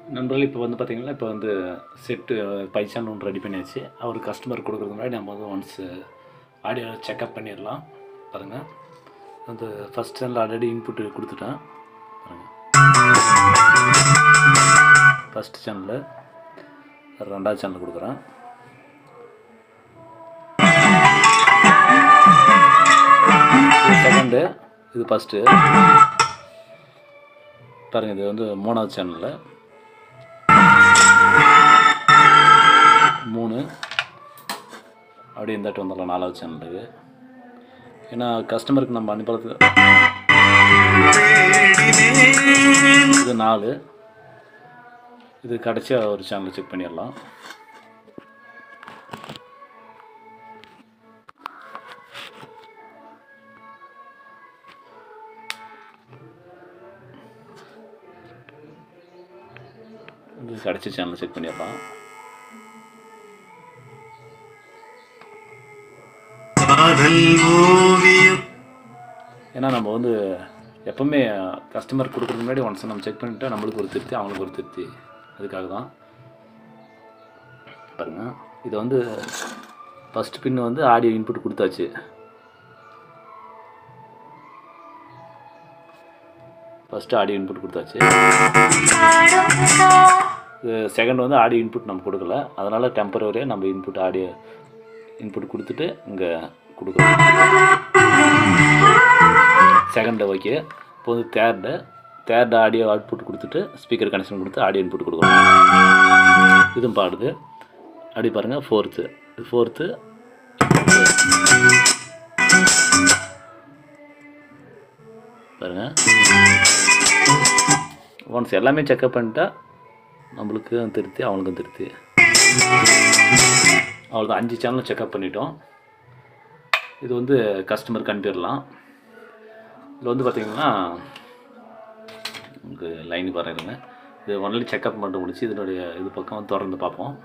நண்பர்களே இப்போ வந்து பார்த்தீங்கன்னா இப்போ வந்து செட்டு பைசான் ஒன்று ரெடி பண்ணியாச்சு அவர் கஸ்டமர் கொடுக்குறது முன்னாடி நம்ம வந்து ஒன்ஸ் ஆடியோ செக்அப் பண்ணிடலாம் பாருங்கள் வந்து ஃபஸ்ட் சேனல் ஆல்ரெடி இன்புட் கொடுத்துட்டேன் பாருங்கள் ஃபஸ்ட் சேனலில் ரெண்டாவது சேனல் கொடுக்குறேன் இது செகண்டு இது ஃபஸ்ட்டு பாருங்கள் இது வந்து மூணாவது சேனலில் மூணு அப்படியே இந்தாட்டு வந்துடலாம் நாலாவது சேனலுக்கு ஏன்னா கஸ்டமருக்கு நம்ம அனுப்புறது இது நாலு இது கடைசியாக ஒரு சேனல் செக் பண்ணிடலாம் இது கடைசி சேனல் செக் பண்ணிடலாம் காதல் ஓவியம் ஏன்னா நம்ம வந்து எப்போவுமே கஸ்டமர் கொடுக்குறதுக்கு முன்னாடி ஒன்ஸ் நம்ம செக் பண்ணிட்டா நம்மளுக்கு ஒரு திருப்தி அவங்களுக்கு ஒரு திருப்தி அதுக்காக தான் பாருங்கள் இது வந்து ஃபஸ்ட் பின் வந்து ஆடியோ இன்புட் கொடுத்தாச்சு ஃபஸ்ட்டு ஆடியோ இன்புட் கொடுத்தாச்சு இது செகண்ட் வந்து ஆடியோ இன்புட் நம்ம கொடுக்கல அதனால் டெம்பரவரியாக நம்ம இன்புட் ஆடியோ இன்புட் கொடுத்துட்டு இங்கே கொடுக்குறோம் செகண்ட் ஓகே இப்போ வந்து தேர்டு தேர்ட் ஆடியோ அவுட்புட் கொடுத்துட்டு ஸ்பீக்கர் கனெக்ஷன் கொடுத்து ஆடியோ இன்புட் கொடுக்குறோம் இதுவும் பாடுது அப்படி பாருங்கள் ஃபோர்த்து இது ஃபோர்த்து பாருங்கள் ஒன்ஸ் எல்லாமே செக்அப் பண்ணிட்டா நம்மளுக்கு திருப்தி அவனுக்கும் திருப்தி அவ்வளோதான் அஞ்சு சேனலும் செக்அப் பண்ணிட்டோம் இது வந்து கஸ்டமருக்கு அனுப்பிடலாம் இதில் வந்து பார்த்தீங்கன்னா உங்களுக்கு லைன் பாருங்க இது ஒன்லி செக்அப் மட்டும் முடிச்சு இதனுடைய இது பக்கம் திறந்து பார்ப்போம்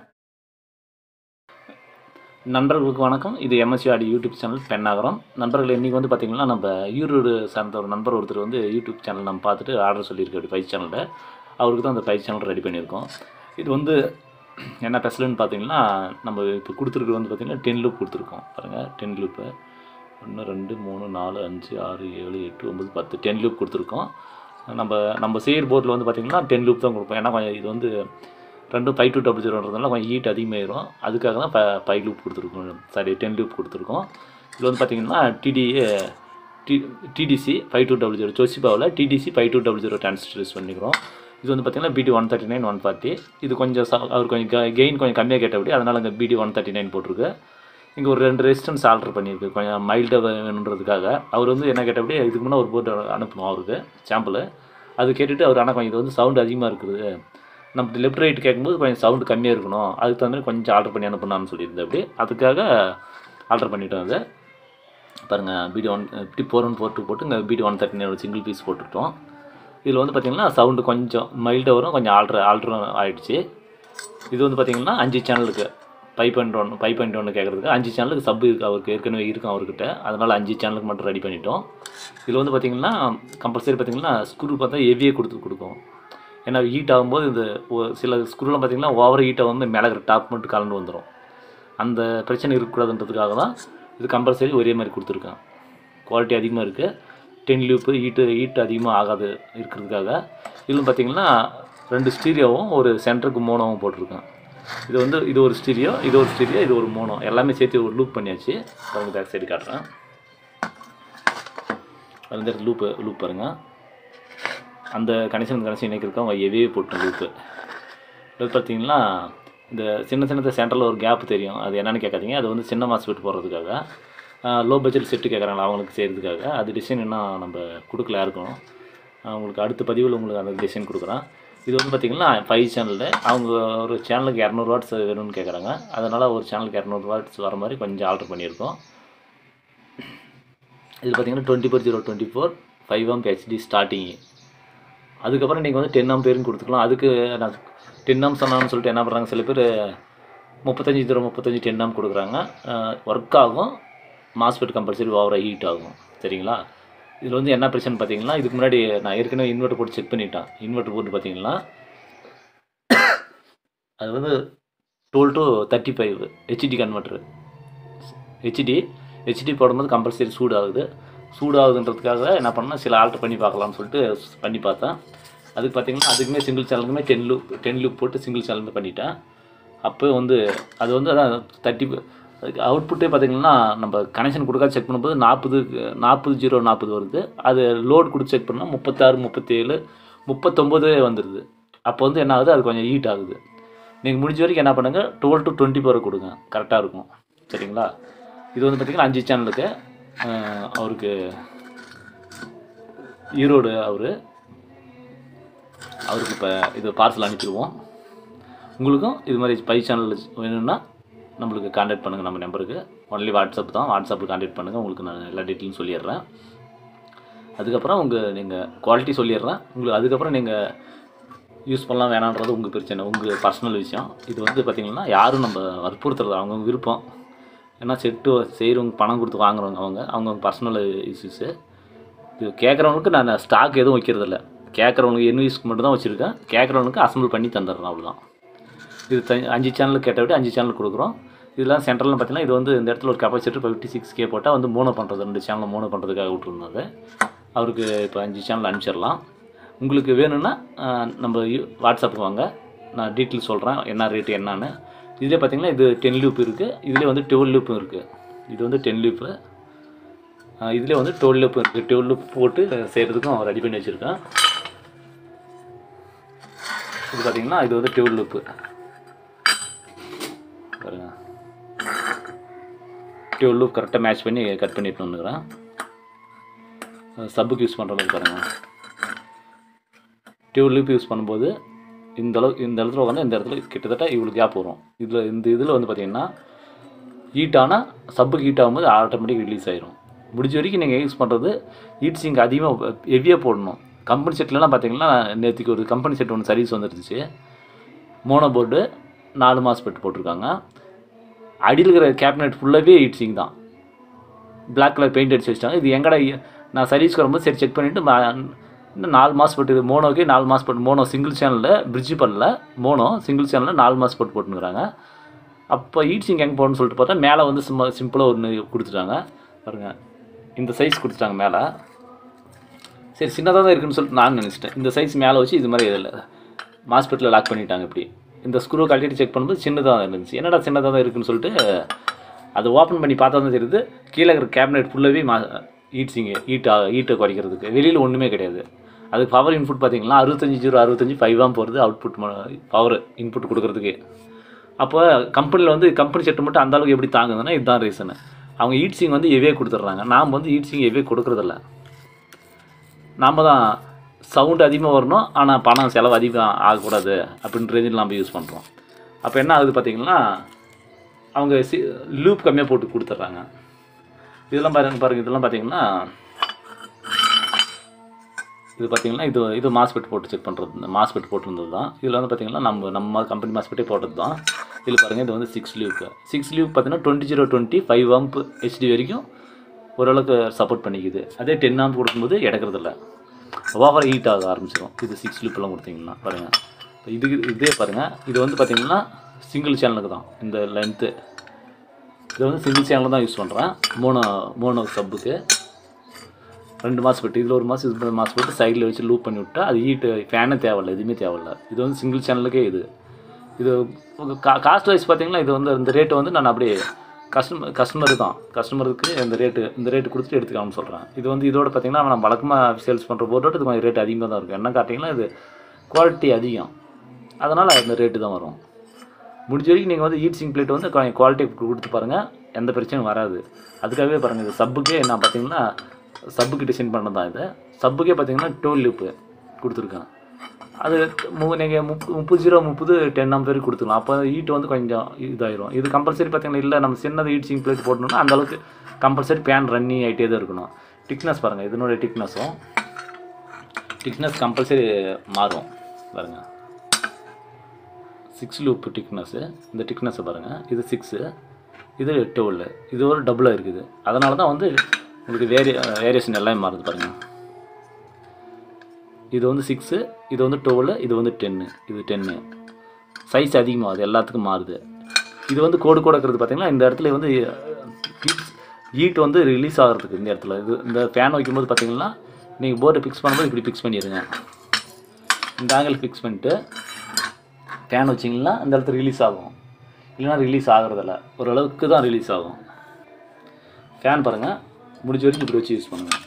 நண்பர்களுக்கு வணக்கம் இது எம்எஸ்சி ஆடி யூடியூப் சேனல் பெண்ணாகரம் நண்பர்கள் இன்றைக்கி வந்து பார்த்திங்கன்னா நம்ம ஈரோடு சார்ந்த ஒரு நண்பர் ஒருத்தர் வந்து யூடியூப் சேனல் நம்ம பார்த்துட்டு ஆர்டர் சொல்லியிருக்காரு பைஸ் சேனலில் அவருக்கு தான் அந்த பைஸ் சேனல் ரெடி பண்ணியிருக்கோம் இது வந்து என்ன ஸ்பெஷலுன்னு பார்த்தீங்கன்னா நம்ம இப்போ கொடுத்துருக்குறது வந்து பார்த்திங்கன்னா டென் லூப் கொடுத்துருக்கோம் பாருங்கள் டென் லூப்பு ஒன்று ரெண்டு மூணு நாலு அஞ்சு ஆறு ஏழு எட்டு ஒம்பது பத்து டென் லூப் கொடுத்துருக்கோம் நம்ம நம்ம செய்கிற போர்டில் வந்து பார்த்திங்கன்னா டென் லூப் தான் கொடுப்போம் ஏன்னா கொஞ்சம் இது வந்து ரெண்டும் ஃபைவ் டூ டபுள் ஜீரோன்றதுனால கொஞ்சம் ஹீட் அதிகமாயிரும் அதுக்காக தான் ஃபைவ் லூப் கொடுத்துருக்கோம் சாரி டென் லூப் கொடுத்துருக்கோம் இதில் வந்து பார்த்திங்கன்னா TT T TTC five two double zero ஜோசிபாவில் TTC five two double zero transistor use பண்ணிக்கிறோம் இது வந்து பார்த்திங்கன்னா BD one thirty nine one forty இது கொஞ்சம் ச- அவர் கொஞ்சம் கெயின் கொஞ்சம் கம்மியாக கேட்டபடி அதனால் இந்த பிடி ஒன் தேர்ட்டி நைன் போட்டிருக்கு இங்கே ஒரு ரெண்டு ரெசிஸ்டன்ஸ் ஆல்டர் பண்ணியிருக்கு கொஞ்சம் மைல்டாக வேணுன்றதுக்காக அவர் வந்து என்ன கேட்டபடி இதுக்கு முன்னே ஒரு போர்டு அனுப்பணும் அவருக்கு சாம்பிள் அது கேட்டுட்டு அவர் ஆனால் கொஞ்சம் இது வந்து சவுண்டு அதிகமாக இருக்குது நம்ம லெஃப்ட் ரைட் கேட்கும்போது கொஞ்சம் சவுண்டு கம்மியாக இருக்கணும் அதுக்கு தகுந்த மாதிரி கொஞ்சம் ஆல்டர் பண்ணி அனுப்பணும்னு சொல்லியிருந்தேன் அப்படி அதுக்காக ஆல்டர் பண்ணிட்டோம் அதை பாருங்கள் பிடி ஒன் பிடி ஃபோர் ஒன் ஃபோர் டூ போட்டு இங்கே BD one thirty nine single piece போட்டுட்டோம் இதில் வந்து பார்த்திங்கன்னா சவுண்டு கொஞ்சம் மைல்டாக வரும் கொஞ்சம் ஆல்ட்ரு ஆல்ட்ரு ஆகிடுச்சு இது வந்து பார்த்திங்கன்னா அஞ்சு சேனலுக்கு five point one five point ஒன்று கேட்குறதுக்கு அஞ்சு சேனலுக்கு சப் இருக்குது அவருக்கு ஏற்கனவே இருக்கும் அவர்கிட்ட அதனால் அஞ்சு சேனலுக்கு மட்டும் ரெடி பண்ணிட்டோம் இதில் வந்து பார்த்திங்கன்னா கம்பல்சரி பார்த்திங்கன்னா ஸ்க்ரூ பார்த்தா ஹெவியாக கொடுத்து கொடுக்கும் ஏன்னா ஹீட் ஆகும்போது இந்த ஒ- சில ஸ்க்ரூலாம் பார்த்திங்கன்னா ஓவர் ஹீட் வந்து மேலே இருக்கிற டாப் மட்டும் கலந்து வந்துடும் அந்த பிரச்சனை இருக்கக்கூடாதுன்றதுக்காக தான் இது கம்பல்சரி ஒரே மாதிரி கொடுத்துருக்கேன் குவாலிட்டி அதிகமாக இருக்குது டென் லூப்பு ஹீட்டு ஹீட் அதிகமாக ஆகாது இருக்கிறதுக்காக இதில் பார்த்தீங்கன்னா ரெண்டு ஸ்டீரியோவும் ஒரு சென்டருக்கு மோனோவும் போட்டிருக்கேன் இது வந்து இது ஒரு ஸ்டீரியோ இது ஒரு ஸ்டீரியோ இது ஒரு மோனோ எல்லாமே சேர்த்து ஒரு லூப் பண்ணியாச்சு பாருங்க பேக் சைடு காட்டுறேன் அது வந்து லூப்பு லூப் பாருங்கள் அந்த கனெக்ஷன் கனெக்ஷன் இணைக்கிறதுக்கு அவங்க எவே போட்டு லூப்பு இது பார்த்தீங்கன்னா இந்த சின்ன சின்னத சென்டரில் ஒரு கேப் தெரியும் அது என்னன்னு கேட்காதீங்க அது வந்து சின்ன மாஸ்பெட் போடுறதுக்காக லோ பட்ஜெட் செட்டு கேட்குறாங்களா அவங்களுக்கு செய்கிறதுக்காக அது டிசைன் இன்னும் நம்ம கொடுக்கல யாருக்கும் ஆஹ் உங்களுக்கு அடுத்த பதிவில் உங்களுக்கு அந்த டிசைன் கொடுக்குறேன் இது வந்து பார்த்திங்கன்னா ஃபைவ் சேனலில் அவங்க ஒரு சேனலுக்கு இரநூறு வாட்ஸ் வேணும்னு கேட்குறாங்க அதனால் ஒரு சேனலுக்கு இரநூறு வாட்ஸ் வர மாதிரி கொஞ்சம் ஆல்டர் பண்ணியிருக்கோம் இது பார்த்தீங்கன்னா twenty four zero twenty four five amp HD starting அதுக்கப்புறம் நீங்கள் வந்து டென் ஆம் பேருன்னு கொடுத்துக்கலாம் அதுக்கு நான் டென் ஆம் சொன்னான்னு சொல்லிட்டு என்ன பண்ணுறாங்க சில பேர் முப்பத்தஞ்சு ஜீரோ முப்பத்தஞ்சு டென் ஆம் கொடுக்குறாங்க ஒர்க் ஆகும் மாஸ்பெட் கம்பல்சரி ஓவராக ஹீட் ஆகும் சரிங்களா இதில் வந்து என்ன பிரச்சனை பார்த்தீங்கன்னா இதுக்கு முன்னாடி நான் ஏற்கனவே இன்வெர்ட்டர் போட்டு செக் பண்ணிட்டேன் இன்வெர்ட்டர் போட்டு பார்த்தீங்கன்னா அது வந்து twelve two thirty five HD converter HD HD போடும்போது கம்பல்சரி சூடாகுது சூடாகுதுன்றதுக்காக என்ன பண்ணேன் சில ஆல்ட்ரு பண்ணி பார்க்கலாம்னு சொல்லிட்டு பண்ணி பார்த்தேன் அதுக்கு பார்த்தீங்கன்னா அதுக்குமே சிங்கிள் சேனலுக்குமே டென் லூப் டென் லூப் போட்டு சிங்கிள் சேனலுமே பண்ணிட்டேன் அப்போ வந்து அது வந்து அதான் தேர்ட்டி அதுக்கு அவுட்புட்டே பார்த்தீங்கன்னா நம்ம கனெக்ஷன் கொடுக்காத செக் பண்ணும்போது நாற்பது நாற்பது ஜீரோ நாற்பது வருது அது லோட் கொடுத்து செக் பண்ணால் முப்பத்தாறு முப்பத்தேழு முப்பத்தொம்போது வந்துடுது அப்போ வந்து என்ன ஆகுது அது கொஞ்சம் ஹீட் ஆகுது நீங்கள் முடிஞ்ச வரைக்கும் என்ன பண்ணுங்கள் டுவெல் டு டுவெண்ட்டி போகிற கொடுங்க கரெக்டாக இருக்கும் சரிங்களா இது வந்து பார்த்திங்கன்னா அஞ்சு சேனலுக்கு அஹ், அவருக்கு ஈரோடு அவர் அவருக்கு இப்போ இது பார்சல் அனுப்பிடுவோம் உங்களுக்கும் இது மாதிரி பை சேனல் வேணும்னா நம்மளுக்கு காண்டாக்ட் பண்ணுங்கள் நம்ம நம்பருக்கு ஒன்லி வாட்ஸ்அப் தான் வாட்ஸ்அப்பில் காண்டாக்ட் பண்ணுங்கள் உங்களுக்கு நான் எல்லா டீட்டெயிலும் சொல்லிடுறேன் அதுக்கப்புறம் உங்கள் நீங்கள் குவாலிட்டி சொல்லிடுறேன் உங்களுக்கு அதுக்கப்புறம் நீங்கள் யூஸ் பண்ணலாம் வேணான்றது உங்கள் பிரச்சனை உங்கள் பர்சனல் விஷயம் இது வந்து பார்த்திங்கன்னா யாரும் நம்ம வற்புறுத்துறது அவங்கவுங்க விருப்பம் ஏன்னா செட்டு செய்கிறவங்க பணம் கொடுத்து வாங்குறவங்க அவங்க அவங்கவுங்க பர்சனல் இஷ்யூஸு இது கேட்குறவங்களுக்கு நான் ஸ்டாக் எதுவும் வைக்கிறதில்ல கேட்குறவங்களுக்கு என்ன யூஸ்க்கு மட்டும் தான் வச்சுருக்கேன் கேட்குறவனுக்கு அசம்பிள் பண்ணி தந்துடுறேன் அவ்வளோதான் இது த அஞ்சு சேனல் கேட்ட விட அஞ்சு சேனல் கொடுக்குறோம் இதெல்லாம் சென்ட்ரலில் பார்த்தீங்கன்னா இது வந்து இந்த இடத்துல ஒரு கெப்பாசிட்டர் ஃபிஃப்டி சிக்ஸ் கே போட்டால் வந்து மூணு பண்ணுறது ரெண்டு சேனல் மூணு பண்ணுறதுக்காக விட்டுருந்தாரு அவருக்கு இப்போ அஞ்சு சேனல் அனுப்பிச்சிடலாம் உங்களுக்கு வேணும்னா ஆஹ், நம்ம யூ- வாட்ஸ்அப்புக்கு வாங்க நான் டீட்டெயில் சொல்கிறேன் என்ன ரேட்டு என்னன்னு இதிலே பார்த்தீங்கன்னா இது டென் லூப் இருக்குது இதிலே வந்து டுவெல் லூப்பும் இருக்குது இது வந்து டென் லூப்பு இதிலே வந்து டுவெல் லூப் இருக்குது டுவெல் லூப் போட்டு செய்கிறதுக்கும் ரெடி பண்ணி வச்சுருக்கேன் இது பார்த்தீங்கன்னா இது வந்து டுவெல் லூப்பு பாருங்க டுவெல் லூப் கரெக்டாக மேட்ச் பண்ணி கட் பண்ணிட்டு வந்துக்கிறேன் சப்புக்கு யூஸ் பண்ணுற மாதிரி பாருங்கள் டுவெல் லூப் யூஸ் பண்ணும்போது இந்த அளவு இந்த இடத்துல உட்காந்து இந்த இடத்துல கிட்டத்தட்ட இவ்வளோ கேப் வரும் இதில் இந்த இதில் வந்து பார்த்தீங்கன்னா ஹீட் ஆனால் சப்புக்கு ஹீட் ஆகும்போது ஆட்டோமேட்டிக் ரிலீஸ் ஆயிரும் முடிஞ்ச வரைக்கும் நீங்கள் யூஸ் பண்ணுறது ஹீட் சிங்க் அதிகமாக ஹெவியாக போடணும் கம்பெனி செட்லலாம் பார்த்தீங்கன்னா நேற்றுக்கு ஒரு கம்பெனி செட் ஒன்று சர்வீஸ் வந்துருந்துச்சு மோனோ போர்டு நாலு மாஸ்பெட் போட்டிருக்காங்க அடியில் இருக்கிற கேபினெட் ஃபுல்லாகவே ஹீட் சிங் தான் Black கலர் பெயிண்ட் அடிச்சு வச்சிட்டாங்க இது எங்கடா இ- நான் சர்வீஸ்க்கு வரும்போது சரி செக் பண்ணிவிட்டு இன்னும் நாலு மாஸ்பெட் இது மோனோக்கே நாலு மாஸ்பெட் மோனோ சிங்கிள் சேனலில் பிரிட்ஜ் பண்ணல மோனோ சிங்கிள் சேனலில் நாலு மாஸ்பெட் போட்டுருக்குறாங்க அப்போ ஹீட் சிங் எங்கே போகணும்னு சொல்லிட்டு பார்த்தா மேலே வந்து சும்மா சிம்பிளாக ஒன்று கொடுத்துட்டாங்க பாருங்கள் இந்த சைஸ் கொடுத்துட்டாங்க மேலே சரி சின்னதாக தான் இருக்குன்னு சொல்லிட்டு நான் நினச்சிட்டேன் இந்த சைஸ் மேலே வச்சு இது மாதிரி இதில் மாஸ்பெட்டில் லாக் பண்ணிட்டாங்க இப்படி இந்த ஸ்க்ரூ கழட்டிட்டு செக் பண்ணும்போது சின்னதாக தான் இருந்துச்சு என்னடா சின்னதாக தான் இருக்குன்னு சொல்லிட்டு அதை ஓப்பன் பண்ணி பார்த்தா தான் தெரியுது கீழே இருக்கிற கேபினெட் ஃபுல்லாகவே மா ஹீட் சிங்கு ஹீட்டா ஹீட்டை குறைக்கிறதுக்கு வெளியில் ஒன்றுமே கிடையாது அதுக்கு பவர் இன்புட் பார்த்தீங்கன்னா அறுபத்தஞ்சு ஜீரோ அறுபத்தஞ்சு ஃபைவாக போகிறது அவுட்புட் பவர் இன்புட் கொடுக்கறதுக்கு அப்போ கம்பெனியில் வந்து கம்பெனி செட்டு மட்டும் அந்த அளவுக்கு எப்படி தாங்குதுன்னா இதுதான் ரீசனு அவங்க ஹீட் சிங் வந்து எவே கொடுத்துட்றாங்க நாம் வந்து ஹீட் சிங் எவே கொடுக்குறதில்ல நாம் தான் சவுண்டு அதிகமாக வரணும் ஆனால் பணம் செலவு அதிகம் ஆகக்கூடாது அப்படின்ற ரேஞ்சில் நம்ம யூஸ் பண்ணுறோம் அப்போ என்ன ஆகுது பார்த்தீங்கன்னா அவங்க சி லூப் கம்மியாக போட்டு கொடுத்துட்றாங்க இதெல்லாம் பாருங்க பாருங்க இதெல்லாம் பார்த்தீங்கன்னா இது பார்த்தீங்கன்னா இது இது மாஸ்பெட் போட்டு செக் பண்ணுறது இந்த மாஸ்பெட் போட்டிருந்தது தான் இதில் வந்து பார்த்தீங்கன்னா நம்ம நம்ம கம்பெனி மாஸ்பெட்டே போட்டது தான் இதில் பாருங்கள் இது வந்து சிக்ஸ் லூப் சிக்ஸ் லூப் பார்த்தீங்கன்னா twenty zero twenty five amp HD வரைக்கும் ஓரளவுக்கு சப்போர்ட் பண்ணிக்குது அதே டென் ஆம்ப் கொடுக்கும்போது இடக்கிறதில்ல ஓவர் ஹீட் ஆக ஆரம்பிச்சிடும் இது சிக்ஸ் லூப்லாம் கொடுத்தீங்கன்னா பாருங்கள் இப்போ இதுக்கு இதே பாருங்கள் இது வந்து பார்த்தீங்கன்னா சிங்கிள் சேனலுக்கு தான் இந்த லென்த்து இது வந்து சிங்கிள் சேனல் தான் யூஸ் பண்ணுறேன் மூணு மூணு சப்புக்கு ரெண்டு மாதம் போட்டு இதில் ஒரு மாதம் இது ஒரு மாதம் போட்டு சைடில் வச்சு லூப் பண்ணி விட்டா அது ஹீட்டு ஃபேனே தேவையில்ல எதுவுமே தேவையில்ல இது வந்து சிங்கிள் சேனலுக்கே இது இது கா காஸ்ட் வைஸ் பார்த்தீங்கன்னா இது வந்து இந்த ரேட்டு வந்து நான் அப்படியே கஸ்டமர் கஸ்டமர் தான் கஸ்டமருக்கு இந்த ரேட்டு இந்த ரேட்டு கொடுத்துட்டு எடுத்துக்கலாம்னு சொல்கிறேன் இது வந்து இதோட பார்த்தீங்கன்னா நம்ம வழக்கமாக சேல்ஸ் பண்ணுற போர்டோட இது கொஞ்சம் ரேட் அதிகமாக தான் இருக்கும் என்ன காட்டிங்கன்னா இது குவாலிட்டி அதிகம் அதனால் இந்த ரேட்டு தான் வரும் முடிஞ்ச வரைக்கும் நீங்கள் வந்து ஹீட் சிங் பிளேட் வந்து கொஞ்சம் குவாலிட்டி கொடுத்து பாருங்கள் எந்த பிரச்சனையும் வராது அதுக்காகவே பாருங்கள் இது சப்புக்கே நான் பார்த்தீங்கன்னா சப்புக்கு டிசைன் பண்ணது தான் இது சப்புக்கே பார்த்தீங்கன்னா டோல் லிப்பு கொடுத்துருக்கேன் அது மு நீங்கள் முப்பது முப்பது ஜீரோ முப்பது டென் ஆம்பேர் கொடுத்துக்கலாம் அப்போ ஹீட் வந்து கொஞ்சம் இதாயிரும் இது கம்பல்சரி பார்த்தீங்கன்னா இல்லை நம்ம சின்னது ஹீட் சிங் பிளேட் போட்டோம்னா அந்த அளவுக்கு கம்பல்சரி பேன் ரன்னி ஆகிட்டே தான் இருக்கணும் திக்னஸ் பாருங்கள் இதனுடைய திக்னஸும் திக்னஸ் கம்பல்சரி மாறும் பாருங்கள் சிக்ஸ் லூப் திக்னஸ்ஸு இந்த திக்னஸை பாருங்கள் இது சிக்ஸு இது டுவெல் இது ஒரு டபுளாக இருக்குது அதனால தான் வந்து உங்களுக்கு வேரி வேரியேஷன் எல்லாமே மாறுது பாருங்கள் இது வந்து சிக்ஸு இது வந்து டுவெல் இது வந்து டென்னு இது டென்னு சைஸ் அதிகமாகுது எல்லாத்துக்கும் மாறுது இது வந்து கோடு கோடக்கிறது பார்த்தீங்கன்னா இந்த இடத்துல வந்து ஹீட் வந்து ரிலீஸ் ஆகிறதுக்கு இந்த இடத்துல இது இந்த ஃபேன் வைக்கும்போது பார்த்தீங்கன்னா நீங்கள் போர்டை ஃபிக்ஸ் பண்ணும்போது இப்படி ஃபிக்ஸ் பண்ணிடுங்க இந்த ஆங்கிள் ஃபிக்ஸ் பண்ணிட்டு ஃபேன் வச்சிங்கன்னா இந்த இடத்துல ரிலீஸ் ஆகும் இல்லைன்னா ரிலீஸ் ஆகிறதில்ல ஓரளவுக்கு தான் ரிலீஸ் ஆகும் ஃபேன் பாருங்கள் முடிஞ்ச வரைக்கும் இப்படி வச்சு யூஸ் பண்ணுங்கள்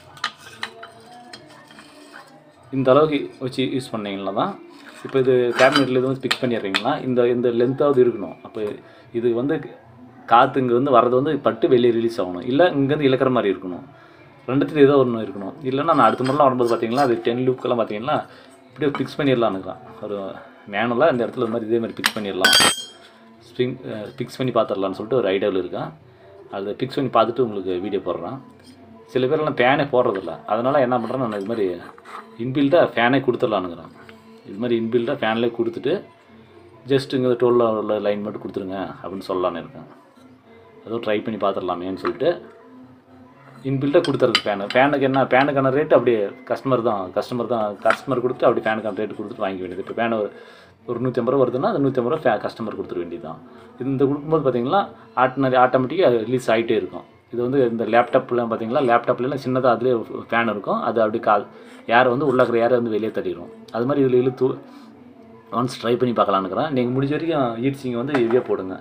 இந்த அளவுக்கு வச்சு யூஸ் பண்ணீங்கன்னா தான் இப்போ இது கேபினெட்டில் எதுவும் ஃபிக்ஸ் பண்ணிடுறீங்களா இந்த இந்த லென்த்தாவது இருக்கணும் அப்போ இது வந்து காற்று இங்கே வந்து வர்றது வந்து பட்டு வெளியே ரிலீஸ் ஆகணும் இல்லை இங்கேருந்து இழக்கிற மாதிரி இருக்கணும் ரெண்டுத்துல ஏதோ ஒன்று இருக்கணும் இல்லைன்னா நான் அடுத்த முறைலாம் வரும்போது பார்த்தீங்கன்னா அது டென் லூக்கெல்லாம் பார்த்தீங்கன்னா இப்படியே ஃபிக்ஸ் பண்ணிடலான்னுக்கலாம் ஒரு மேனுவலாக இந்த இடத்துல இந்த மாதிரி இதே மாதிரி ஃபிக்ஸ் பண்ணிடலாம் ஸ்ப்ரிங் ஃபிக்ஸ் பண்ணி பார்த்துடலான்னு சொல்லிட்டு ஒரு ஐடியாவில் இருக்கேன் அதை ஃபிக்ஸ் பண்ணி பார்த்துட்டு உங்களுக்கு வீடியோ போடுறேன் சில பேர்லாம் ஃபேனே போடுறதில்ல அதனால் என்ன பண்ணுறேன் நான் இது மாதிரி இன்பில்ட்டாக ஃபேனே கொடுத்துடலானுங்கிறேன் இது மாதிரி இன்பில்ட்டாக ஃபேன்லேயே கொடுத்துட்டு ஜஸ்ட் இங்கே டோலில் உள்ள லைன் மட்டும் கொடுத்துருங்க அப்படின்னு சொல்லலான்னு இருக்கேன் அதுவும் ட்ரை பண்ணி பார்த்துடலாமேன்னு சொல்லிட்டு இன்பில்ட்டாக கொடுத்துறது ஃபேனு ஃபேனுக்கு என்ன ஃபேனுக்கான ரேட் அப்படியே கஸ்டமர் தான் கஸ்டமர் தான் கஸ்டமர் கொடுத்து அப்படி ஃபேனுக்கான ரேட் கொடுத்துட்டு வாங்கிக்க வேண்டியது இப்போ ஃபேன் ஒரு நூற்றி ஐம்பது ரூபா வருதுன்னா அந்த நூற்றி ஐம்பது ரூபா ஃபே கஸ்டமர் கொடுத்துட வேண்டியது தான் இது இந்த கொடுக்கும்போது பார்த்தீங்கன்னா ஆட்டனரி ஆட்டோமேட்டிக்காக ரிலீஸ் ஆகிட்டே இருக்கும் இது வந்து இந்த லேப்டாப்லாம் பார்த்தீங்களா லேப்டாப்லாம் சின்னதாக அதுலேயே ஃபேன் இருக்கும் அது அப்படி கால் யாரை வந்து உள்ள இருக்கிற யாரை வந்து வெளியே தள்ளிடும் அது மாதிரி இதில் இழுத்து ஒன்ஸ் ட்ரை பண்ணி பார்க்கலான்னுக்கிறேன் நீங்கள் முடிஞ்ச வரைக்கும் ஈட்ஸிங்க வந்து ஹெவியாக போடுங்க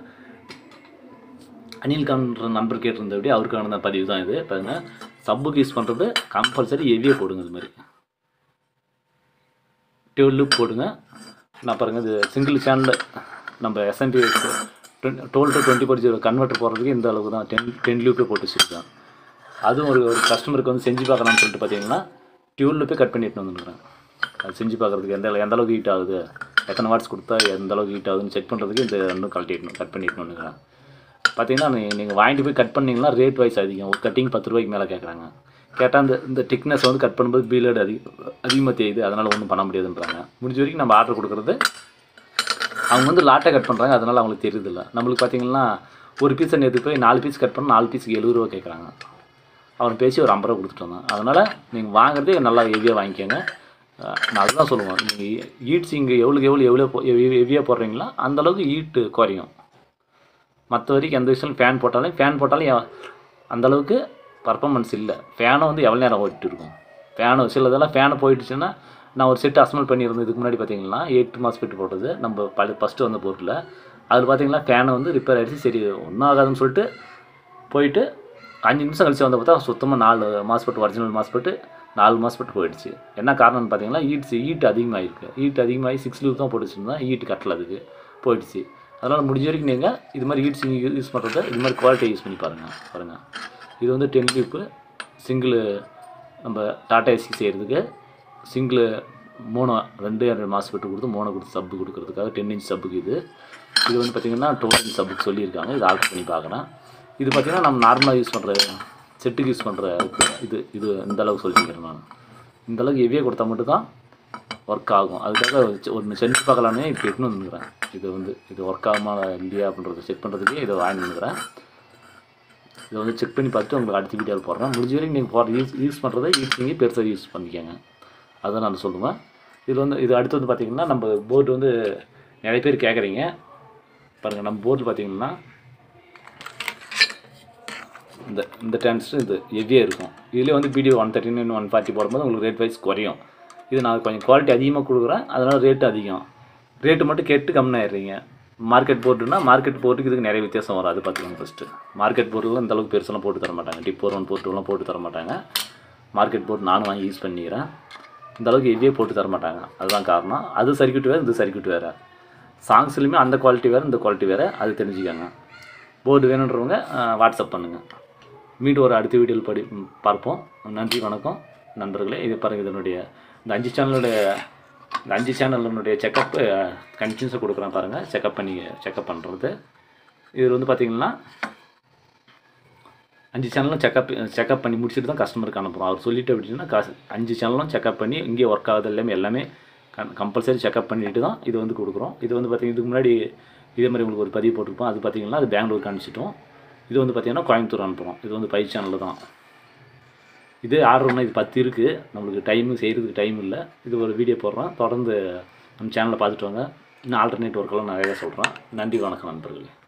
அனில் கான்ற நம்பர் கேட்டிருந்தபடி அவருக்கான பதிவு தான் இது பாருங்க சப்புக்கு யூஸ் பண்ணுறது கம்பல்சரி ஹெவியாக போடுங்க இது மாதிரி டுவெல் லூப் போடுங்க நான் பாருங்கள் இது சிங்கிள் சேனலில் நம்ம SMP twelve two twenty four zero converter போடுறதுக்கு இந்த அளவுக்கு தான் டென் டென் லூப்பே போட்டு வச்சுருக்கேன் அதுவும் ஒரு ஒரு கஸ்டமருக்கு வந்து செஞ்சு பார்க்கலாம்னு சொல்லிட்டு பார்த்தீங்கன்னா டியூல் லூப்பே கட் பண்ணிட்டு வந்துருக்குறேன் அது செஞ்சு பார்க்குறதுக்கு எந்த எந்த அளவுக்கு ஹீட் ஆகுது எத்தனை வாட்ஸ் கொடுத்தா எந்த அளவுக்கு ஹீட் ஆகுதுன்னு செக் பண்ணுறதுக்கு இந்த ரெண்டும் கழட்டிடணும் கட் பண்ணிடணும்னுக்கிறேன் பார்த்தீங்கன்னா நீங்கள் வாங்கிட்டு போய் கட் பண்ணிங்கன்னா ரேட் வைஸ் அதிகம் ஒரு கட்டிங் பத்து ரூபாய்க்கு மேலே கேட்குறாங்க கேட்டால் அந்த இந்த திக்னஸ் வந்து கட் பண்ணும்போது பீலட் அதிக அதிகமாக தெரியுது அதனால் ஒன்றும் பண்ண முடியாதுன்றாங்க முடிஞ்ச வரைக்கும் நம்ம ஆர்டர் கொடுக்குறது அவங்க வந்து லாட்டை கட் பண்ணுறாங்க அதனால் அவங்களுக்கு தெரியுதில்ல நம்மளுக்கு பார்த்தீங்கன்னா ஒரு பீஸை நேற்று போய் நாலு பீஸ் கட் பண்ண நாலு பீஸுக்கு எழுபது ரூபா கேட்குறாங்க அவன் பேசி ஒரு ஐம்பது ரூபா கொடுத்துட்டு வந்தான் அதனால் நீங்கள் வாங்குறதே நல்லா ஹெவியாக வாங்கிக்கோங்க அஹ் நான் அதுதான் சொல்லுவேன் நீங்கள் ஈட்ஸ் இங்கே எவ்வளோக்கு எவ்வளோ எவ்வளோ ஹெவியாக போடுறீங்களோ அந்தளவுக்கு ஈட்டு குறையும் மற்ற வரைக்கும் எந்த விஷயம் ஃபேன் போட்டாலும் ஃபேன் போட்டாலும் எ- அந்த அளவுக்கு பர்ஃபார்மன்ஸ் இல்லை ஃபேனை வந்து எவ்வளோ நேரம் ஓடிட்டு இருக்கும் ஃபேனு சிலதெல்லாம் ஃபேனை போயிடுச்சுன்னா நான் ஒரு செட் அசம்பிள் பண்ணியிருந்தேன் இதுக்கு முன்னாடி பார்த்தீங்கன்னா எட்டு மாதம் ஃபிட் போட்டது நம்ம பழைய ஃபஸ்ட்டு வந்த பொருளில் அதில் பார்த்தீங்கன்னா ஃபேனை வந்து ரிப்பேர் ஆகிடுச்சு சரி ஒன்றும் ஆகாதுன்னு சொல்லிட்டு போயிட்டு அஞ்சு நிமிஷம் கழிச்சு வந்து பார்த்தா சுத்தமாக நாலு மாஸ்பெட் ஒரிஜினல் மாஸ்பெட்டு நாலு மாஸ்பெட் போயிடுச்சு என்ன காரணம்னு பார்த்தீங்கன்னா ஹீட் ஹீட் அதிகமாகிருக்கு ஹீட் அதிகமாகி சிக்ஸ் லூப் தான் போட்டு வச்சுருந்தா ஹீட் கட்டல அதுக்கு போயிடுச்சு அதனால் முடிஞ்ச வரைக்கும் நீங்கள் இது மாதிரி ஹீட் சிங் யூஸ் பண்ணுறத இது மாதிரி குவாலிட்டி யூஸ் பண்ணி பாருங்கள் பாருங்கள் இது வந்து டென் லூப்பு சிங்கிள் நம்ம டாட்டா ஏசி செய்கிறதுக்கு சிங்கிள் மூணு ரெண்டு ரெண்டு மாஸ்பெட்டு கொடுத்து மூணு கொடுத்து சப்பு கொடுக்கறதுக்காக டென் இன்ச் சப்புக்கு இது இது வந்து பார்த்திங்கன்னா டுவெல் இன்ச் சப்புக்கு சொல்லியிருக்காங்க இது ஆல்டர் பண்ணி பார்க்கலாம் இது பார்த்திங்கன்னா நம்ம நார்மலாக யூஸ் பண்ணுற செட்டுக்கு யூஸ் பண்ணுற இது இது இந்த அளவுக்கு சொல்லிக்கிறேன் நான் இந்த அளவுக்கு ஹெவியாக கொடுத்தா மட்டும்தான் ஒர்க் ஆகும் அதுக்காக ஒன்று செஞ்சு பார்க்கலாமே இப்போ எடுத்துன்னு வந்துக்கிறேன் இது வந்து இது ஒர்க் ஆகுமா இல்லையா அப்படின்றத செக் பண்ணுறதுக்கு இதை வாங்கி வந்துக்கிறேன் இதை வந்து செக் பண்ணி பார்த்துட்டு உங்களுக்கு அடுத்த வீடியோவில் போடுறேன் முடிஞ்ச வரைக்கும் நீங்கள் போடுற யூஸ் யூஸ் பண்ணுறதை யூஸ் பண்ணி பெருசாக யூஸ் பண்ணிக்கோங்க அதுதான் நான் சொல்லுவேன் இது வந்து இது அடுத்து வந்து பார்த்திங்கன்னா நம்ம போர்டு வந்து நிறைய பேர் கேட்குறீங்க பாருங்கள் நம்ம போர்டு பார்த்தீங்கன்னா இந்த இந்த டிரான்சிஸ்டர் இது ஹெவியாக இருக்கும் இதுலேயே வந்து BD one thirty nine one forty போடும்போது உங்களுக்கு ரேட் வைஸ் குறையும் இது நான் கொஞ்சம் குவாலிட்டி அதிகமாக கொடுக்குறேன் அதனால் ரேட்டு அதிகம் ரேட்டு மட்டும் கேட்டு கம்மியாயிடுறீங்க மார்க்கெட் போர்டுனா மார்க்கெட் போர்ட்டுக்கு இதுக்கு நிறைய வித்தியாசம் வரும் அது பார்த்துக்கோங்க ஃபஸ்ட்டு மார்க்கெட் போர்டுலாம் இந்த அளவுக்கு பெருசெல்லாம் போட்டு தர மாட்டாங்க டிப் ஃபோர் ஒன் ஃபோர் டூலாம் போட்டு தர மாட்டாங்க மார்க்கெட் போர்டு நானும் வாங்கி யூஸ் பண்ணிக்கிறேன் இந்த அளவுக்கு ஹெவியாக போட்டு தர மாட்டாங்க அதுதான் காரணம் அது சர்க்யூட் வேறு இது சர்க்யூட் வேறு சாங்ஸ்லையுமே அந்த குவாலிட்டி வேறு இந்த குவாலிட்டி வேறு அது தெரிஞ்சுக்கோங்க போர்டு வேணுன்றவங்க அஹ், வாட்ஸ்அப் பண்ணுங்கள் மீண்டும் ஒரு அடுத்த வீடியோவில் படி ம், பார்ப்போம் நன்றி வணக்கம் நண்பர்களே இது பாருங்கள் இதனுடைய இந்த அஞ்சு சேனலுடைய இந்த அஞ்சு சேனலினுடைய செக்கப் கண்டினியூஸாக கொடுக்குறேன் பாருங்கள் செக்கப் பண்ணி செக்கப் பண்ணுறது இது வந்து பார்த்திங்கன்னா அஞ்சு சேனலும் செக்கப் செக்கப் பண்ணி முடிச்சுட்டு தான் கஸ்டமருக்கு அனுப்புகிறோம் அவர் சொல்லிட்டு அப்படின்னா காசு அஞ்சு சேனலும் செக்கப் பண்ணி இங்கே ஒர்க் ஆகுது எல்லாமே எல்லாமே கம்பல்சரி செக்கப் பண்ணிட்டு தான் இது வந்து கொடுக்குறோம் இது வந்து பார்த்திங்கன்னா இதுக்கு முன்னாடி இதே மாதிரி உங்களுக்கு ஒரு பதிவு போட்டிருப்போம் அது பார்த்திங்கன்னா அது பெங்களூருக்கு அனுப்பிச்சிட்டோம் இது வந்து பார்த்திங்கன்னா கோயம்புத்தூர் அனுப்புகிறோம் இது வந்து பை சேனலில் தான் இது ஆர்டர்னா இது பத்து இருக்குது நம்மளுக்கு டைமு செய்கிறதுக்கு டைம் இல்லை இது ஒரு வீடியோ போடுறோம் தொடர்ந்து நம்ம சேனலை பார்த்துட்டு வாங்க இன்னும் ஆல்டர்னேட் ஒர்க்கெல்லாம் நிறையா சொல்கிறேன் நன்றி வணக்கம் நண்பர்களே